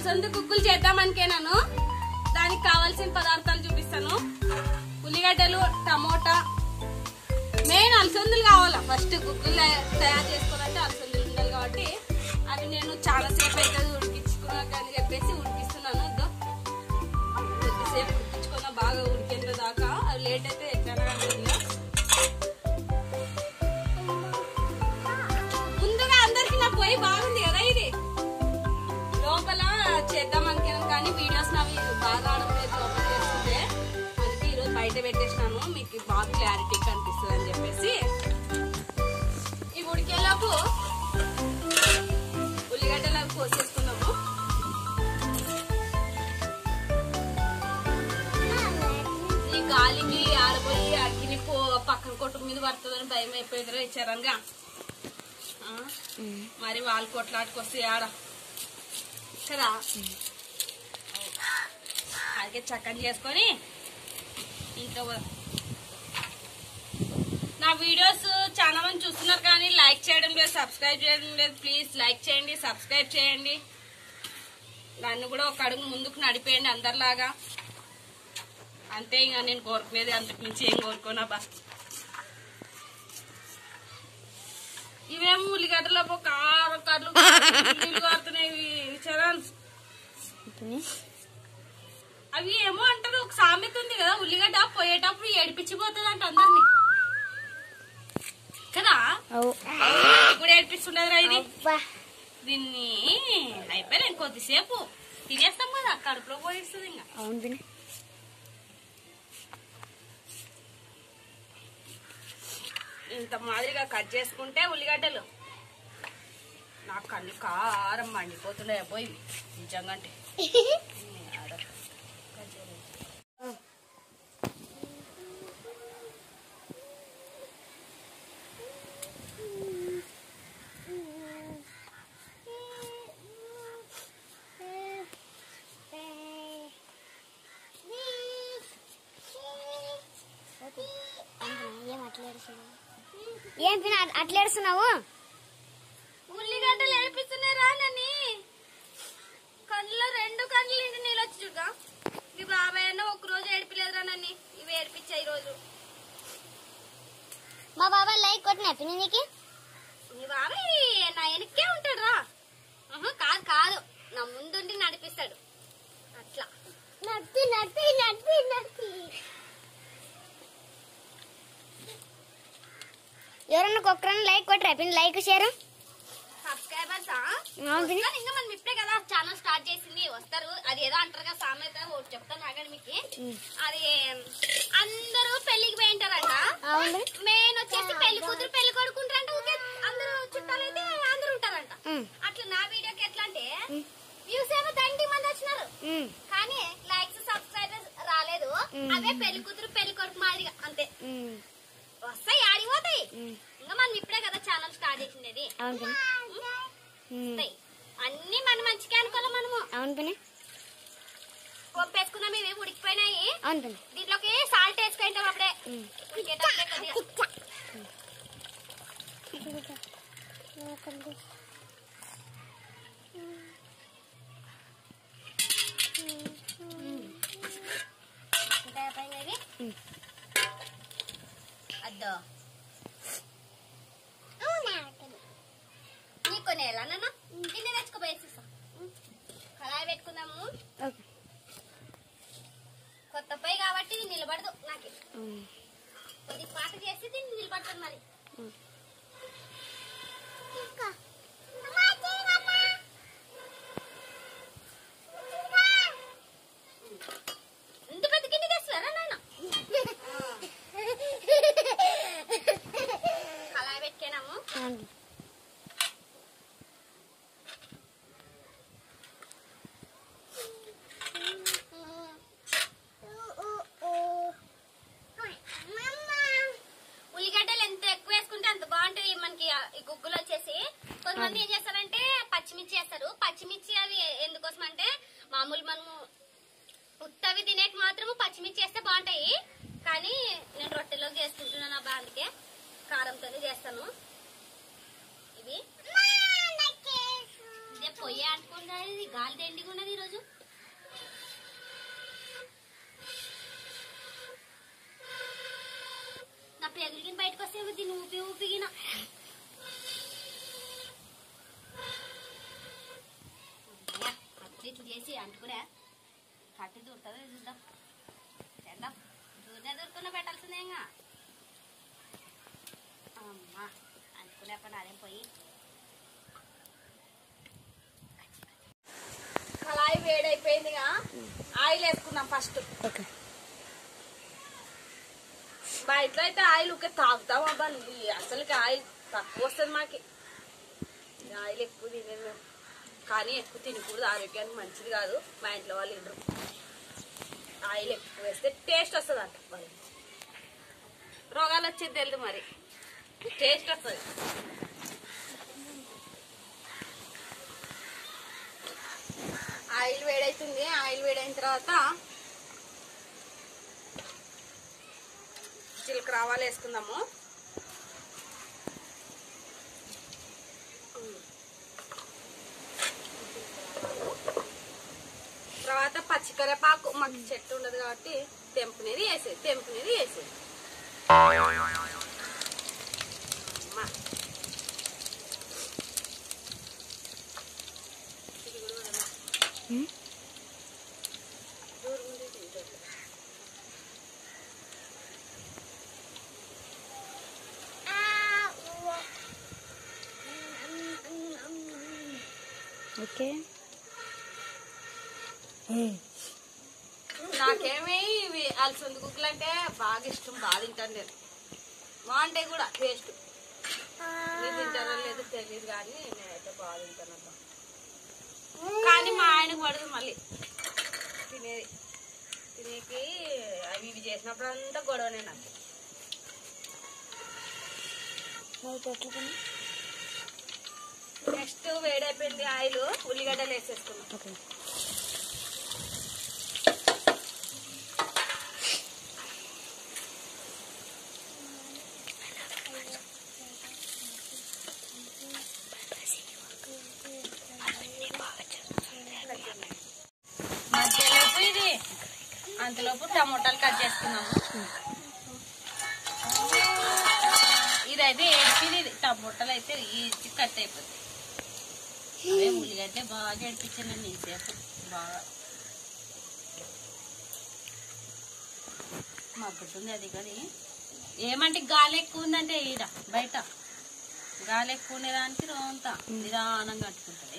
అలసంద కుక్కులు చేద్దామనికేనాను దానికి కావాల్సిన పదార్థాలు చూపిస్తాను ఉల్లిగడ్డలు టమోటా మెయిన్ అలసందులు కావాలా ఫస్ట్ కుక్కులు తయారు చేసుకోవాలంటే అలసందులు ఉండాలి కాబట్టి అవి నేను చాలా సేపు అయితే ఉడికించుకున్నాకని చెప్పేసి ఉడికిస్తున్నాను ఇద్దో కొద్దిసేపు ఉడికించుకున్నా బాగా ఉడికేంత దాకా అవి లేట్ అయితే ఎట్లా ఉంటుంది ముందుగా అందరికి నా పొయ్యి బాగుంది కదా ఇది లోపల చేద్దాం అనుకున్నాను కానీ వీడియోస్ నావి బాగా ఆడలేదు లోపల చేస్తుంటే అందుకే ఈరోజు బయట పెట్టేసినాను మీకు బాగా క్లారిటీ కనిపిస్తుంది అని చెప్పేసి ఈ ఉడికేలోపు ఉల్లిగడ్డలు అవి కోసేసుకున్నాము ఈ గాలికి ఆడపోయి అగ్గిని పో పక్కన కొట్టు మీద పడుతుందని భయం అయిపోయిందిరా ఇచ్చారంగా ఆ? మరి వాళ్ళు కొట్లాటుకొస్తే ఆడ కదా అలాగే చక్కని చేసుకొని ఇంకా వ- నా వీడియోస్ చాలా మంది చూస్తున్నారు కానీ లైక్ చేయడం లేదు సబ్స్క్రైబ్ చేయడం లేదు ప్లీజ్ లైక్ చేయండి సబ్స్క్రైబ్ చేయండి నన్ను కూడా ఒక అడుగు ముందుకు నడిపేయండి అందరిలాగా అంతే ఇంకా నేను కోరుకునేది అంతకు మించి ఏం కోరుకోనబ్బా ఇవేమో ఉల్లిగడ్డలో కారం కడ్లు నీళ్ళు కారుతున్నాయి ఇవి చరణ్ అవి ఏమో అంటారు ఒక సామెత ఉంది కదా ఉల్లిగడ్డ పోయేటప్పుడు ఏడిపించిపోతుంది అంట అందరిని కదా ఇప్పుడు ఏడిపిస్తుండదురా ఇది దీన్ని అయిపోయినా కొద్దిసేపు తినేస్తాం కదా కడుపులో పోయిస్తుంది ఇంకా అవును పిన్ని ఇంత మాదిరిగా కట్ చేసుకుంటే ఉల్లిగడ్డలు నా కళ్ళు కారం మండిపోతున్నాయి పోయి నిజంగా అంటే ఆడ. కట్ చేయలేదు. ఏం అట్లా ఏడుస్తున్నావు ఏం పిన్న అట్లా ఏడుస్తున్నావు ఉల్లిగడ్డలు ఏడిపిస్తున్నారా నని కళ్ళలో రెండు కళ్ళు నిండి నీళ్ళు వచ్చి చూడగా మీ బాబాయ్ అన్న ఒక రోజు ఏడిపిలేదురా నన్ను ఇవి ఏడిపించాయి ఈ రోజు మా బాబాయ్ లైక్ కొట్టిన పిన్ని నీకు మీ బాబాయ్ నా వెనక్కే ఉంటాడు రా కాదు కాదు నా ముందుండి నడిపిస్తాడు అట్లా నడిపి నడిపి నడిపి నడిపి ఎవరన్నా ఒక్కరన్నా లైక్ కొట్టరా పిన్ని లైక్ షేర్ సబ్స్క్రైబర్స్ అవును పిన్ని ఇంకా మనం ఇప్పుడే కదా ఛానల్ స్టార్ట్ చేసింది వస్తారు అది ఏదో అంటారు కదా సామెత ఒకటి చెప్తాను ఆగండి మీకు అది అందరూ పెళ్లికి పోయింటారంట అవును మెయిన్ వచ్చేసి పెళ్లి కూతురు పెళ్లి కొడుకుంటారంట ఊకే అందరూ చుట్టాలైతే అందరూ ఉంటారంట ఉమ్. అట్లా నా వీడియోకి ఎట్లా అంటే వ్యూస్ ఏమో దండి మంది వచ్చినారు ఉమ్, కానీ లైక్స్ సబ్స్క్రైబర్స్ రాలేదు మ్. అవే పెళ్లి కూతురు పెళ్లి కొడుకు మాదిరిగా అంతే ఉమ్, వస్తాయి ఆడిపోతాయి ఉమ్. ఇంకా మనం ఇప్పుడే కదా ఛానల్ స్టార్ట్ చేసింది అవును పిన్ని ఉమ్, వస్తాయి అన్ని మన మంచిగా అనుకోవాలి మనము అవును పిన్ని పంపేసుకున్నాం ఇవి ఉడికిపోయినాయి అవును పిన్ని దీంట్లోకి సాల్ట్ వేసుకుంటాం అప్పుడే ఉమ్. ఉడికేటప్పుడే కొద్దిగా. ఉంటాయా పైన ఇవి? ఉమ్. అద్దో నీకు కొన్ని ఎలా నాన్న గిన్నె తెచ్చుకోపోయేసిస్తా కళాయి పెట్టుకుందాము ఓకే కొత్త పొయ్యి కాబట్టి ఇది నిలబడదు నాకు ఉమ్, కొద్ది పాట చేసి దీన్ని నిలబడుతుంది మరి ఉమ్. ఇంత పెద్ద గిన్నె తెస్తారా నాన్న కళాయి పెట్టుకున్నాము అవును ఉల్లిగడ్డలు ఎంత ఎక్కువ వేసుకుంటే అంత బాగుంటాయి మనకి ఆ- ఈ గుగ్గులు వచ్చేసి కొంతమంది ఏం చేస్తారంటే పచ్చిమిర్చి వేస్తారు పచ్చిమిర్చి అవి ఎందుకోసం అంటే మామూలు మనము ఉత్తవి తినేకి మాత్రము పచ్చిమిర్చి వేస్తే బాగుంటాయి కానీ నేను రొట్టెలోకి చేసుకుంటున్నాను అబ్బా అందుకే కారంతోనే చేస్తాను ఇవి ఇదే పొయ్యి అంటుకుంటా ఇది గాలి దండిగా ఉన్నది ఈరోజు ఆయిల్ వేసుకుందాం ఫస్ట్ ఓకే మా ఇంట్లో అయితే ఆయిల్ ఊకే తాగుతాం అబ్బా ఈ అసలుకి ఆయిల్ తక్కువ వస్తుంది మాకి ఈ ఆయిల్ ఎక్కువ తినేది మేము కానీ ఎక్కువ తినకూడదు ఆరోగ్యానికి మంచిది కాదు మా ఇంట్లో వాళ్ళు ఇండ్రు ఆయిల్ ఎక్కువ వేస్తే టేస్ట్ వస్తుంది అంట మరి రోగాలు వచ్చేది తెలియదు మరి టేస్ట్ వస్తుంది ఆయిల్ వేడైతుంది ఆయిల్ వేడైన తర్వాత జీలకర్ర ఆవాలు వేసుకుందాము తర్వాత పచ్చికరేపాకు మాకు చెట్టు ఉండదు కాబట్టి తెంపునేది వేసేది తెంపునేది వేసేది అమ్మా. ఇది కూడా వదలనా? దూరం ఉంది ఇది. ఓకే నాకేమి ఇవి అలసంది కుక్కలు అంటే బాగా ఇష్టం బాగా తింటాను నేను బాగుంటాయి కూడా టేస్ట్ మీరు తింటారో లేదో తెలియదు కానీ నేనైతే బాగా తింటాను అబ్బా. కానీ మా ఆయనకు పడదు మళ్ళీ తినేది తినేకి అవి ఇవి చేసినప్పుడు అంతా గొడవనే నాకు నెక్స్ట్ వేడైపోయింది ఆయిల్ ఉల్లిగడ్డలు వేసేసుకున్నాం ఓకే మధ్యలోపు ఇది అంతలోపు టమోటాలు కట్ చేసుకున్నాము ఇదైతే ఏడిపింది ఇది టమోటాలు అయితే ఈజీ కట్ అయిపోతుంది అదే ఉల్లిగడ్డ బాగా ఏడిపించాను నీసేపు బాగా మగ్గుతుంది అది కానీ ఏమంటే గాలి ఎక్కువ ఉందంటే ఈడ బయట గాలి ఎక్కువ ఉండేదానికి రోంత నిదానంగా కట్టుకుంటుంది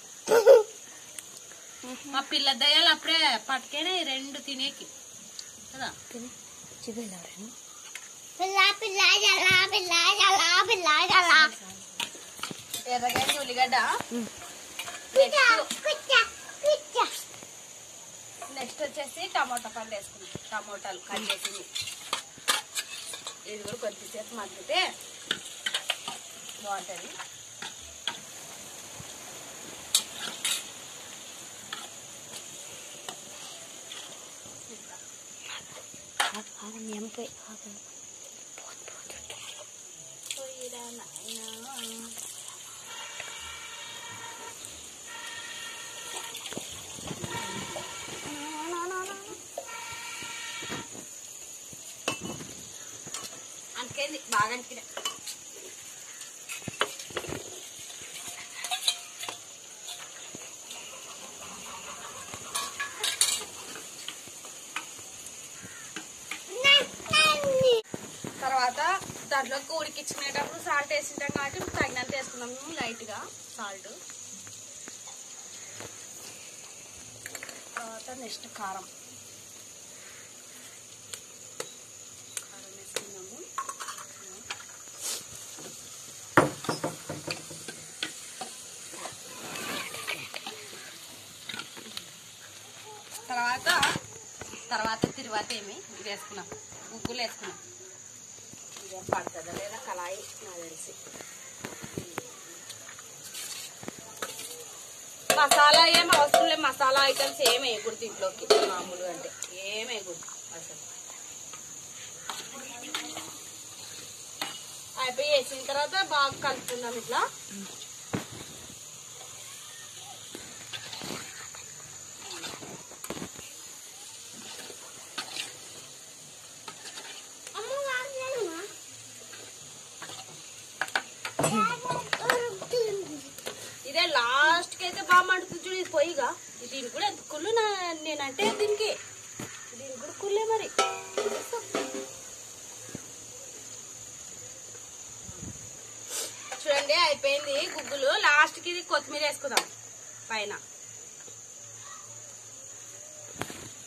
మా పిల్ల దయ్యాలు అప్పుడే పట్టుకేనే రెండు తినేకి కదా చూపెళ్ళాను పిల్ల పిల్ల జలా పిల్ల జలా పిల్ల జలా ఎర్రగడ్డ ఉల్లిగడ్డ కుచ్చ నెక్స్ట్ కుచ్చ కుచ్చ నెక్స్ట్ వచ్చేసి టమాటా పండు వేసుకున్నాం టమాటాలు కట్ చేసింది ఇది కూడా కొద్దిసేపు మగ్గితే బాగుంటుంది మీ అమ్మపోయి పోయిరా నాయనా. అంతకేంది బాగా అంటికిన తర్వాత దాంట్లోకి ఉడికించుకునేటప్పుడు సాల్ట్ వేసింటాం కాబట్టి తగినంత వేసుకున్నాము లైట్గా సాల్ట్ తర్వాత నెక్స్ట్ కారం కారం వేసుకున్నాము తర్వాత తర్వాత తిరువాత ఏమి ఇది వేసుకున్నాం ఉగ్గులు వేసుకున్నాం ఇదేం పడుతుందా లేదా కళాయి నాకు తెలిసి మసాలా ఏం అవసరం లేదు మసాలా ఐటమ్స్ ఏం వేయకూడదు ఇంట్లోకి మామూలుగా అంటే ఏం వేయకూడదు అసలు అయిపోయి వేసిన తర్వాత బాగా కలుపుకుందాం ఇట్లా ఇదే లాస్ట్ కి అయితే బాగా మండుతుంది చూడు ఇది పొయ్యిగా ఇది దీనికి కూడా ఎంత కుళ్ళు నా నేనంటే దీనికి దీనికి కూడా కుళ్ళే మరి చూడండి అయిపోయింది గుగ్గులు లాస్ట్ కి ఇది కొత్తిమీర వేసుకుందాం పైన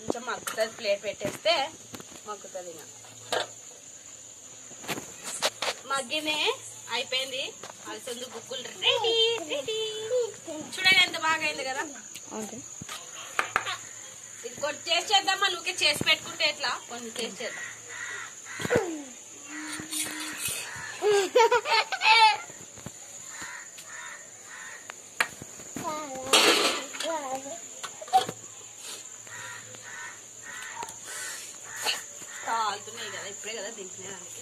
కొంచెం మగ్గుతుంది ప్లేట్ పెట్టేస్తే మగ్గుతుంది ఇంకా మగ్గినే అయిపోయింది అలసందు గుగ్గులు రెడీ రెడీ చూడండి ఎంత బాగా అయింది కదా అవును ఇది కొన్ని టేస్ట్ చేద్దాం మళ్ళీ ఊరికే చేసి పెట్టుకుంటే ఎట్లా కొన్ని టేస్ట్ చేద్దాం కాలుతున్నాయి కదా ఇప్పుడే కదా దింపినానికి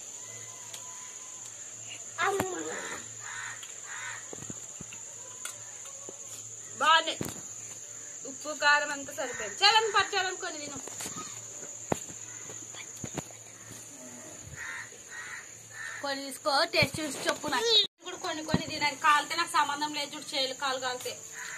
బాగున్నాయి ఉప్పు కారం అంతా సరిపోయింది చలని పట్టాలని కొన్ని తిను కొన్ని తీసుకో టేస్ట్ చూసి చెప్పు నాకు ఇప్పుడు కొన్ని కొన్ని తినాలి కాలితే నాకు సంబంధం లేదు చూడు చేయలు కాలు కాలితే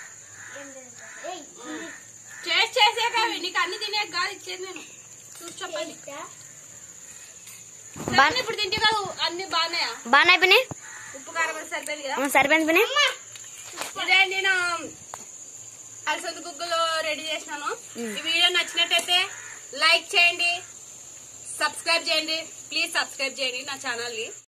టేస్ట్ చేసే కాదు నీకు అన్ని తినే కాదు ఇచ్చేది నేను చూసి చెప్పండి చెప్పండి ఇప్పుడు తింటే కాదు అన్ని బాగున్నాయా బాగా అయిపోయినాయి ఉప్పు కారం అంతా సరిపోయింది కదా ఆ, సరిపోయింది పిన్ని ఇదే నేను అలసంద గుగ్గులు రెడీ చేసినాను ఈ వీడియో నచ్చినట్టయితే లైక్ చేయండి సబ్స్క్రైబ్ చేయండి ప్లీజ్ సబ్స్క్రైబ్ చేయండి నా ఛానల్ ని